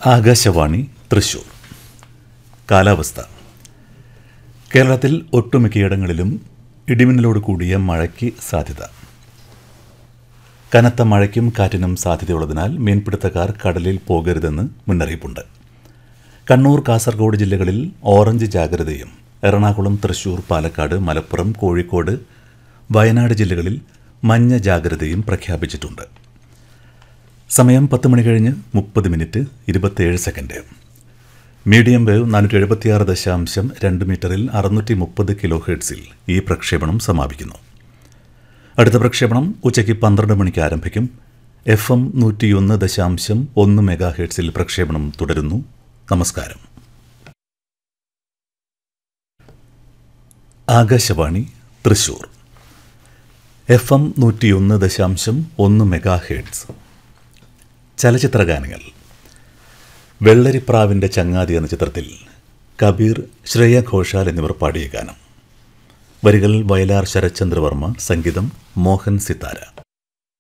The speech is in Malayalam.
ആകാശവാണി തൃശൂർ കാലാവസ്ഥ കേരളത്തിൽ ഒട്ടുമിക്കയിടങ്ങളിലും ഇടിമിന്നലോട് കൂടിയ മഴയ്ക്ക് സാധ്യത കനത്ത മഴയ്ക്കും കാറ്റിനും സാധ്യതയുള്ളതിനാൽ മീൻപിടുത്തക്കാർ കടലിൽ പോകരുതെന്ന് മുന്നറിയിപ്പുണ്ട് കണ്ണൂർ കാസർഗോഡ് ജില്ലകളിൽ ഓറഞ്ച് ജാഗ്രതയും എറണാകുളം തൃശൂർ പാലക്കാട് മലപ്പുറം കോഴിക്കോട് വയനാട് ജില്ലകളിൽ മഞ്ഞ ജാഗ്രതയും പ്രഖ്യാപിച്ചിട്ടുണ്ട് സമയം പത്ത് മണി കഴിഞ്ഞ് മുപ്പത് മിനിറ്റ് ഇരുപത്തിയേഴ് സെക്കൻഡ് മീഡിയം വേവ് നാനൂറ്റി എഴുപത്തിയാറ് ദശാംശം രണ്ട് മീറ്ററിൽ അറുന്നൂറ്റി മുപ്പത് കിലോ ഹെർട്സിൽ ഈ പ്രക്ഷേപണം സമാപിക്കുന്നു അടുത്ത പ്രക്ഷേപണം ഉച്ചയ്ക്ക് പന്ത്രണ്ട് മണിക്ക് ആരംഭിക്കും എഫ് എം നൂറ്റിയൊന്ന് ദശാംശം ഒന്ന് മെഗാ ഹെർട്സിൽ പ്രക്ഷേപണം തുടരുന്നു നമസ്കാരം ആകാശവാണി തൃശൂർ എഫ് എം നൂറ്റിയൊന്ന് ദശാംശം ഒന്ന് മെഗാ ഹെർട്സ് ചലച്ചിത്രഗാനങ്ങൾ വെള്ളരിപ്രാവിൻ്റെ ചങ്ങാതി എന്ന ചിത്രത്തിൽ കബീർ ശ്രേയ ഘോഷാൽ എന്നിവർ പാടിയ ഗാനം വരികൾ വയലാർ ശരത്ചന്ദ്രവർമ്മ സംഗീതം മോഹൻ സിത്താര